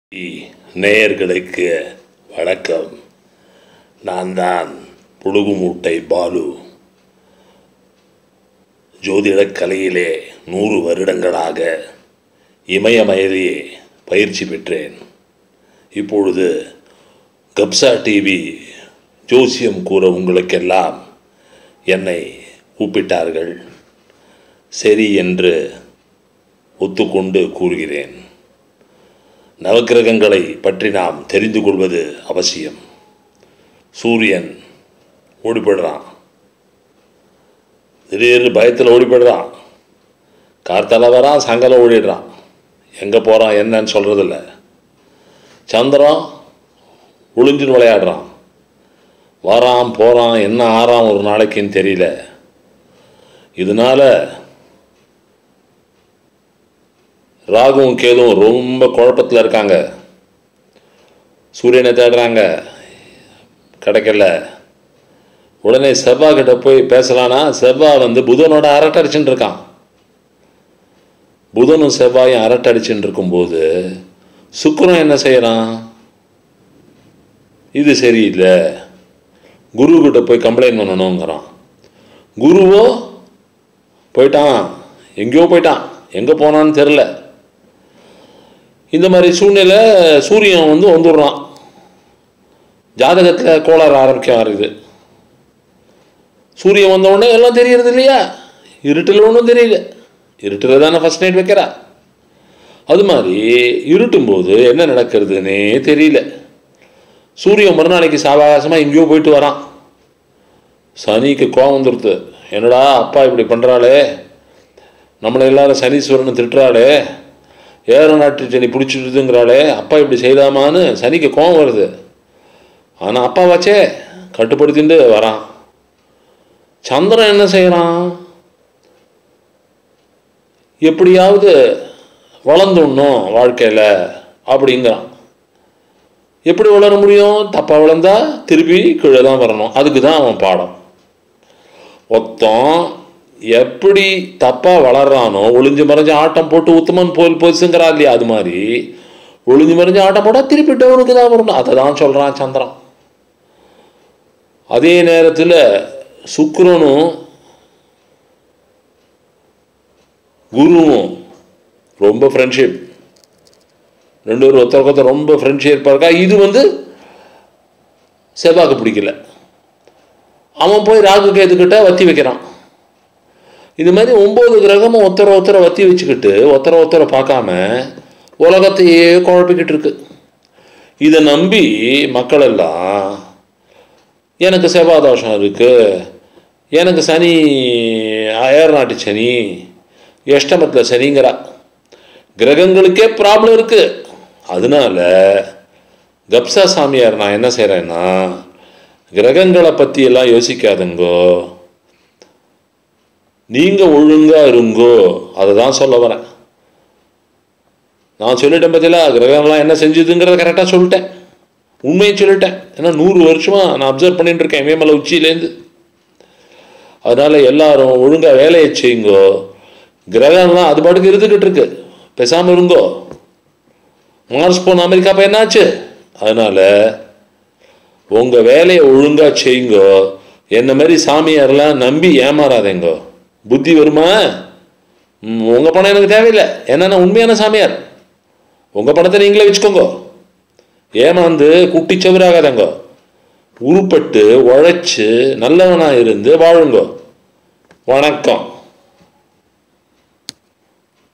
நேயர்களுக்கு வணக்கம் நான் தான் புழுகு மூட்டை பாலு ஜோதிடக் கலையிலே நூறு வருடங்களாக இமயமயலியே பயிற்சி பெற்றேன் இப்பொழுது கப்சா டிவி ஜோசியம் கூற உங்களுக்கெல்லாம் என்னை கூப்பிட்டார்கள் சரி என்று ஒத்துக்கொண்டு கூறுகிறேன் நவக்கிரகங்களை பற்றி நாம் தெரிந்து கொள்வது அவசியம் சூரியன் ஓடி போயிடுறான் திடீர்னு பயத்தில் ஓடி போயிடுறான் கார்த்தால வரான் சாயங்காலம் ஓடிடுறான் எங்கே போகிறான் என்னன்னு சொல்கிறதில்ல சந்திரன் ஒளிஞ்சுன்னு விளையாடுறான் வரான் போகிறான் என்ன ஆறான் ஒரு நாளைக்குன்னு தெரியல இதனால ராகுவும் கேதுவும் ரொம்ப குழப்பத்தில் இருக்காங்க சூரியனை தேடுறாங்க கிடைக்கல உடனே செவ்வாய் கிட்ட போய் பேசலான்னா செவ்வாய் வந்து புதனோட அரட்டடிச்சுட்டு இருக்கான் புதனும் செவ்வாயும் அரட்டடிச்சுட்டு இருக்கும்போது சுக்கிரன் என்ன செய்யறான் இது சரியில்லை குரு கிட்ட போய் கம்ப்ளைண்ட் பண்ணணுங்கிறான் குருவோ போயிட்டான் எங்கேயோ போயிட்டான் எங்கே போனான்னு தெரில இந்த மாதிரி சூழ்நிலை சூரியன் வந்து வந்துடுறான் ஜாதகத்தில் கோளாறு ஆரம்பிக்க ஆரம்பிக்குது சூரியன் வந்த உடனே எல்லாம் தெரியறது இல்லையா இருட்டில் ஒன்றும் தெரியல இருட்டில் தானே ஃபஸ்ட் நைட் வைக்கிறா அது மாதிரி இருட்டும் போது என்ன நடக்கிறதுனே தெரியல சூரியன் மறுநாளைக்கு சாவகாசமாக எங்கேயோ போயிட்டு வரான் சனிக்கு கோவம் வந்துடுது என்னடா அப்பா இப்படி பண்ணுறாளே நம்மளை எல்லாரும் சனீஸ்வரன் திட்டுறாளே ஏற நாட்டு சனி பிடிச்சிடுதுங்கிறாளே அப்பா இப்படி செய்தாமான்னு சனிக்கு கோவம் வருது ஆனால் அப்பா வச்சே கட்டுப்படுத்திட்டு வரான் சந்திரன் என்ன செய்கிறான் எப்படியாவது வளர்ந்துடணும் வாழ்க்கையில் அப்படிங்கிறான் எப்படி வளர முடியும் தப்பாக வளர்ந்தா திருப்பி கீழே தான் வரணும் அதுக்கு தான் அவன் பாடம் ஒத்தம் எப்படி தப்பாக வளர்றானோ ஒளிஞ்சு மறைஞ்சு ஆட்டம் போட்டு உத்தமன் போல் போச்சுங்கிறா இல்லையா அது மாதிரி ஒளிஞ்சு மறைஞ்சு ஆட்டம் போட்டால் திருப்பி டவுனுக்கு தான் வரணும் அதை தான் சொல்கிறான் சந்திரன் அதே நேரத்தில் சுக்கிரனும் குருவும் ரொம்ப ஃப்ரெண்ட்ஷிப் ரெண்டு பேரும் ஒருத்தருக்கு ஒருத்தர் ரொம்ப ஃப்ரெண்ட்ஷிப்பாக இருக்கா இது வந்து செவ்வாக்கு பிடிக்கல அவன் போய் ராகு கேதுக்கிட்ட வத்தி வைக்கிறான் இது மாதிரி ஒம்பது கிரகமும் ஒருத்தரை ஒருத்தரை வத்தி வச்சுக்கிட்டு ஒருத்தரை ஒருத்தரை பார்க்காம உலகத்தையே குழப்பிக்கிட்டு இருக்கு இதை நம்பி மக்கள் எல்லாம் எனக்கு செவ்வாதோஷம் இருக்குது எனக்கு சனி ஏர்நாட்டு சனி எஷ்டமத்தில் சனிங்கிறா கிரகங்களுக்கே ப்ராப்ளம் இருக்குது அதனால கப்சா சாமியார் நான் என்ன செய்கிறேன்னா கிரகங்களை பற்றி எல்லாம் யோசிக்காதுங்கோ நீங்கள் ஒழுங்காக இருங்கோ அதை தான் சொல்ல வரேன் நான் சொல்லிட்டேன் பார்த்தீங்களா கிரகம்லாம் என்ன செஞ்சுதுங்கிறத கரெக்டாக சொல்லிட்டேன் உண்மையை சொல்லிட்டேன் ஏன்னா நூறு வருஷமாக நான் அப்சர்வ் பண்ணிட்டு இருக்கேன் இமயமலை உச்சியிலேருந்து அதனால் எல்லாரும் ஒழுங்காக வேலையை செய்யுங்கோ கிரகம்லாம் அது பாட்டுக்கு இருந்துக்கிட்டு இருக்கு பேசாமல் இருங்கோ மார்ஸ் போன அமெரிக்கா இப்போ என்னாச்சு அதனால் உங்கள் வேலையை ஒழுங்காக செய்யுங்கோ என்ன மாதிரி சாமியாரெல்லாம் நம்பி ஏமாறாதேங்கோ புத்தி வருமா உங்கள் பணம் எனக்கு தேவையில்லை ஏன்னா உண்மையான சாமியார் உங்கள் பணத்தை நீங்களே வச்சுக்கோங்க ஏமாந்து குட்டி சவராகாதங்க உருப்பட்டு உழைச்சி நல்லவனாக இருந்து வாழுங்கோ வணக்கம்